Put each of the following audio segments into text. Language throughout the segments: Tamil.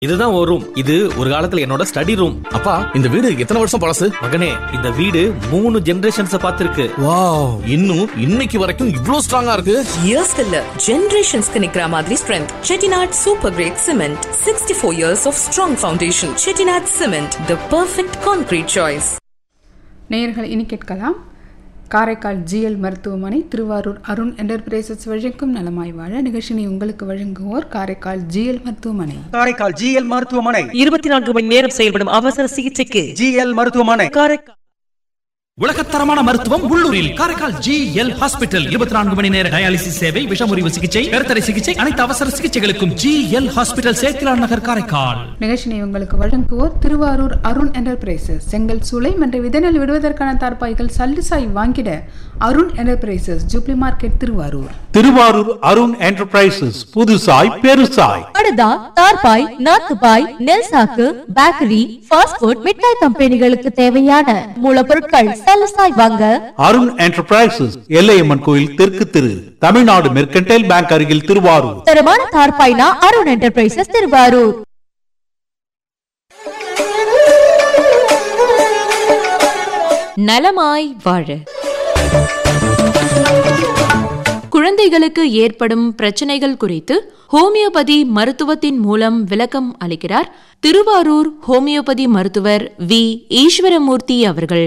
இதுதான் ஒரு ரூம் இது ஒரு காலத்துல என்னோட ஸ்டடி ரூம் அப்பா இந்த வீடு எத்தனை வருஷம் பழசு மகனே இந்த வீடு மூணு ஜெனரேஷன்ஸ் பார்த்திருக்கு வாவ் இன்னும் இன்னைக்கு வரைக்கும் இவ்ளோ ஸ்ட்ராங்கா இருக்கு இயர்ஸ் இல்ல ஜெனரேஷன்ஸ்க்கு நிக்கிற மாதிரி strength Chettinad super great cement sixty four years of strong foundation Chettinad cement the perfect concrete choice நேயர்கள் இனி கேட்கலாம் காரைக்கால் ஜிஎல் மருத்துவமனை திருவாரூர் அருண் என்டர்பிரைசஸ் வழங்கும் நலமாய் வாழ நிகழ்ச்சியை உங்களுக்கு வழங்குவோர் காரைக்கால் ஜிஎல் மருத்துவமனை காரைக்கால் ஜிஎல் மருத்துவமனை இருபத்தி நான்கு மணி நேரம் செயல்படும் அவசர சிகிச்சைக்கு ஜிஎல் மருத்துவமனை காரைக்கால் உலகத்தரமான மருத்துவம் உள்ளூரில் காரைக்கால் ஜி எல் ஹாஸ்பிட்டல் இருபத்தி நான்கு மணி நேர டயாலிசிஸ் சேவை விஷமுறிவு சிகிச்சை கருத்தடை சிகிச்சை அனைத்து அவசர சிகிச்சைகளுக்கும் G L hospital Sethilan Nagar Karaikal நிகழ்ச்சியை உங்களுக்கு வழங்குவோர் திருவாரூர் அருண் என்டர்பிரைசஸ் செங்கல் சூளை மற்றும் விதநெல் விடுவதற்கான தார்பாய்கள் சல்லுசாய் வாங்கிட Arun enterprises jubilee market Thiruvarur Thiruvarur Arun enterprises புதுசாய் பெருசாய் படுதா தார்பாய் நாத்துபாய் நெல் சாக்கு பேக்கரி ஃபாஸ்ட் ஃபுட் மிட்டாய் கம்பெனிகளுக்கு தேவையான மூலப்பொருட்கள் சலசாய் வாங்க அருண் என்டர்பிரைசஸ் எல்லையம்மன் கோயில் தெற்கு திரு தமிழ்நாடு மெர்கன்டைல் பேங்க் அருகில் திருவாரூர் தரமான தார்பாய்னா அருண் என்டர்பிரைசஸ் திருவாரூர் நலமாய் வாழ குழந்தைகளுக்கு ஏற்படும் பிரச்சனைகள் குறித்து ஹோமியோபதி மருத்துவத்தின் மூலம் விளக்கம் அளிக்கிறார் திருவாரூர் ஹோமியோபதி மருத்துவர் வி ஈஸ்வரமூர்த்தி அவர்கள்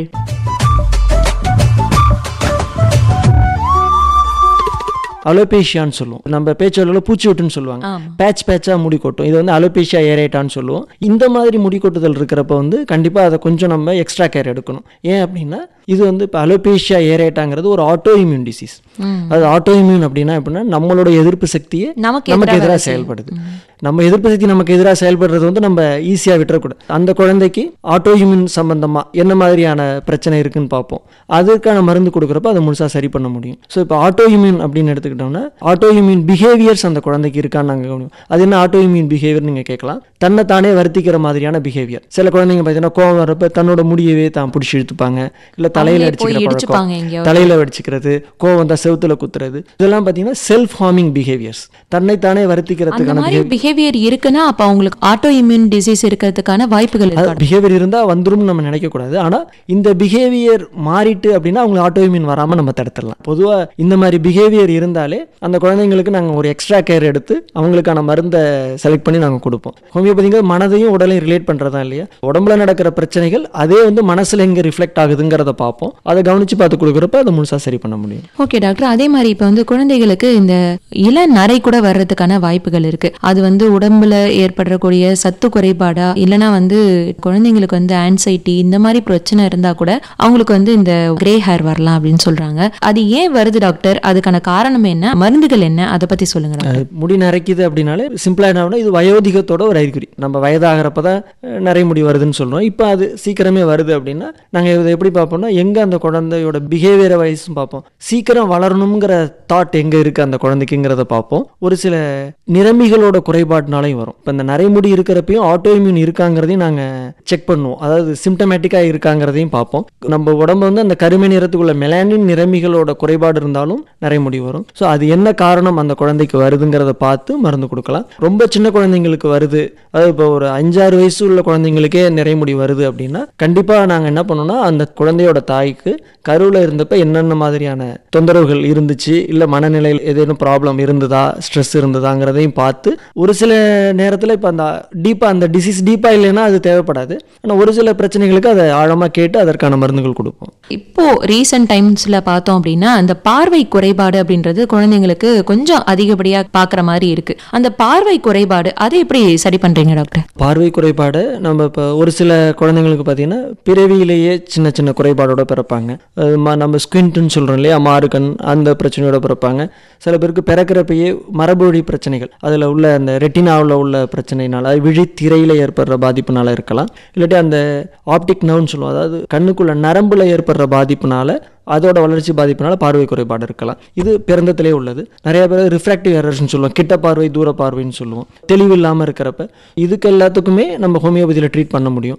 அலோபேஷியான்னு சொல்லுவோம் நம்ம பேச்சொல்லில் பூச்சி விட்டுன்னு சொல்லுவாங்க ஆமா. பேட்ச் பேட்சாக முடி கொட்டும் இது வந்து அலோபேஷியா ஏரேட்டான்னு சொல்லுவோம் இந்த மாதிரி முடி கொட்டுதல் இருக்கிறப்ப வந்து கண்டிப்பாக அதை கொஞ்சம் நம்ம எக்ஸ்ட்ரா கேர் எடுக்கணும் ஏன் அப்படின்னா இது வந்து இப்போ அலோபேஷியா ஏரேட்டாங்கிறது ஒரு ஆட்டோ இம்யூன் டிசீஸ் அது ஆட்டோ இம்யூன் அப்படின்னா எப்படின்னா நம்மளோட எதிர்ப்பு சக்தியே நமக்கு நமக்கு எதிரா எதிராக வேலை செய்யும். செயல்படுது நம்ம எதிர்ப்பு சக்தி நமக்கு எதிராக செயல்படுறது வந்து நம்ம ஈஸியாக விட்டுறக்கூடாது அந்த குழந்தைக்கு ஆட்டோ இம்யூன் சம்பந்தமாக என்ன மாதிரியான பிரச்சனை இருக்குன்னு பார்ப்போம் அதுக்கான மருந்து கொடுக்குறப்ப அதை முழுசாக சரி பண்ண முடியும் ஸோ இப்போ ஆட்டோ இம்யூன் அப்படின்னு எடுத்துக்கிட்டோம்னா ஆட்டோ இம்யூன் பிஹேவியர்ஸ் அந்த குழந்தைக்கு இருக்கான்னு நாங்கள் கவனிப்போம் அது என்ன ஆட்டோ இம்யூன் பிஹேவியர் நீங்கள் கேட்கலாம் தன்னை தானே வருத்திக்கிற மாதிரியான பிஹேவியர் சில குழந்தைங்க பார்த்தீங்கன்னா கோவம் வரப்ப தன்னோட முடியவே தான் பிடிச்சி இழுத்துப்பாங்க இல்லை தலையில் அவங்களே போய் அடிச்சுக்கிற இடிச்சுப்பாங்க பழக்கம் எங்கேயாவது. தலையில வடிச்சுக்கிறது கோவம் தான் செவுத்துல குத்துறது இதெல்லாம் பார்த்தீங்கன்னா செல்ஃப் ஹார்மிங் பிஹேவியர்ஸ் தன்னைத்தானே அந்த வருத்திக்கிறதுக்கான மாதிரி behavior- பிஹேவியர் இருக்குன்னா அப்ப அவங்களுக்கு ஆட்டோ இம்யூன் டிசீஸ் இருக்கிறதுக்கான வாய்ப்புகள் இருக்கு பிஹேவியர் இருந்தால் வந்துரும்னு நம்ம நினைக்கக்கூடாது ஆனால் இந்த பிஹேவியர் மாறிட்டு அப்படின்னா அவங்களுக்கு ஆட்டோமின் வராமல் நம்ம தடுத்துடலாம் பொதுவாக இந்த மாதிரி பிஹேவியர் இருந்தாலே அந்த குழந்தைங்களுக்கு நாங்கள் ஒரு எக்ஸ்ட்ரா கேர் எடுத்து அவங்களுக்கான மருந்தை செலக்ட் பண்ணி நாங்கள் கொடுப்போம் ஹோமியோபதிங்கிறது மனதையும் உடலையும் ரிலேட் பண்ணுறதா இல்லையா உடம்புல நடக்கிற பிரச்சனைகள் அதே வந்து மனசில் எங்கே ரிஃப்ளெக்ட் ஆகுதுங்கிறத பார்ப்போம் அதை கவனித்து பார்த்து கொடுக்குறப்ப அதை முழுசாக சரி பண்ண முடியும் ஓகே டாக்டர் அதே மாதிரி இப்போ வந்து குழந்தைகளுக்கு இந்த இள நரை கூட வர்றதுக்கான வாய்ப்புகள் இருக்கு அது வந்து உடம்புல ஏற்படக்கூடிய சத்து குறைபாடா இல்லைன்னா வந்து குழந்தைங்களுக்கு வந்து ஆன்சைட்டி இந்த மாதிரி பிரச்சனை இருந்தா கூட அவங்களுக்கு வந்து இந்த கிரே ஹேர் வரலாம் அப்படின்னு சொல்றாங்க அது ஏன் வருது டாக்டர் அதுக்கான காரணம் என்ன மருந்துகள் என்ன அதை பத்தி சொல்லுங்க டாக்டர் அது முடி நரைக்குது அப்படின்னாலே சிம்பிளாக என்ன ஆகும்னா, இது வயோதிகத்தோட ஒரு அறிகுறி நம்ம வயதாகிறப்ப தான் அஹ், நிறைய முடி வருதுன்னு சொல்கிறோம் இப்போ அது சீக்கிரமே வருது அப்படின்னா நாங்கள் இதை எப்படி பார்ப்போம்னா எங்கே அந்த குழந்தையோட பிஹேவியரை வயசும் பார்ப்போம் சீக்கிரம் வளரணுங்கிற தாட் எங்கே இருக்குது அந்த குழந்தைக்குங்கிறத பார்ப்போம் ஒரு சில நிறமிகளோட குறைபாடுனாலையும் வரும் இப்போ இந்த நரைமுடி இருக்கிறப்பையும் ஆட்டோ இம்யூன் இருக்காங்கிறதையும் நாங்கள் செக் பண்ணுவோம் அதாவது சிம்டமேட்டிக்காக இருக்காங்கிறதையும் பார்ப்போம் நம்ம உடம்பு வந்து அந்த கருமை நிறத்துக்குள்ள மெலானின் நிறமிகளோட குறைபாடு இருந்தாலும் நரைமுடி வரும் ஸோ அது என்ன காரணம் அந்த குழந்தைக்கு வருதுங்கிறத பார்த்து மருந்து கொடுக்கலாம் ரொம்ப சின்ன குழந்தைங்களுக்கு வருது அதாவது இப்போ ஒரு அஞ்சாறு வயசு உள்ள குழந்தைங்களுக்கே நிறைமுடி வருது அப்படின்னா கண்டிப்பாக நாங்கள் என்ன பண்ணோம்னா அந்த குழந்தையோட தாய்க்கு கருவில் இருந்தப்ப என்னென்ன மாதிரியான தொந்தரவுகள் இருந்துச்சு இல்லை மனநிலையில் ஏதேனும் ப்ராப்ளம் இருந்ததா ஸ்ட்ரெஸ் இருந்ததாங்கிறதையும் பார்த்து ஒரு சில நேரத்தில் இப்போ அந்த டீப்பாக அந்த டிசீஸ் டீப்பாக இல்லைன்னா அது தேவைப்படாது ஆனால் ஒரு சில பிரச்சனைகளுக்கு அதை ஆழமாக கேட்டு அதற்கான மருந்துகள் கொடுப்போம் இப்போ ரீசெண்ட் டைம்ஸ்ல பார்த்தோம் அப்படின்னா அந்த பார்வை குறைபாடு அப்படின்றது குழந்தைங்களுக்கு கொஞ்சம் அதிகப்படியா பாக்குற மாதிரி இருக்கு அந்த பார்வை குறைபாடு அதை எப்படி சரி பண்றீங்க டாக்டர் பார்வை குறைபாடு நம்ம இப்போ ஒரு சில குழந்தைங்களுக்கு பார்த்தீங்கன்னா பிறவியிலேயே சின்ன சின்ன குறைபாடோட பிறப்பாங்க அது ம- நம்ம ஸ்குவிண்ட்டுன்னு சொல்கிறோம் இல்லையா மாறுகண் அந்த பிரச்சனையோட பிறப்பாங்க சில பேருக்கு பிறக்கிறப்பயே மரபு வழி பிரச்சனைகள் அதில் உள்ள அந்த ரெட்டினாவில் உள்ள பிரச்சனைனால அது விழித்திரையில் ஏற்படுற பாதிப்புனால இருக்கலாம் இல்லாட்டி அந்த ஆப்டிக் நர்வ்னு சொல்லுவோம் அதாவது கண்ணுக்குள்ள நரம்புல ஏற்படுற பாதிப்புனால அதோட வளர்ச்சி பாதிப்புனால பார்வை குறைபாடு இருக்கலாம் இது பிறந்தத்திலே உள்ளது நிறைய பேர் ரிஃப்ராக்டிவ் எரர்ஸ்னு சொல்லுவோம் கிட்ட பார்வை தூர பார்வைன்னு சொல்லுவோம் தெளிவு இல்லாமல் இருக்கிறப்ப இதுக்கு எல்லாத்துக்குமே நம்ம ஹோமியோபதியில் ட்ரீட் பண்ண முடியும்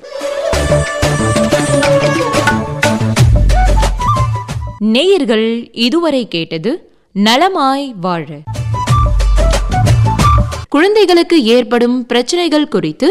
நேயர்கள் இதுவரை கேட்டது நலமாய் வாழ குழந்தைகளுக்கு ஏற்படும் பிரச்சனைகள் குறித்து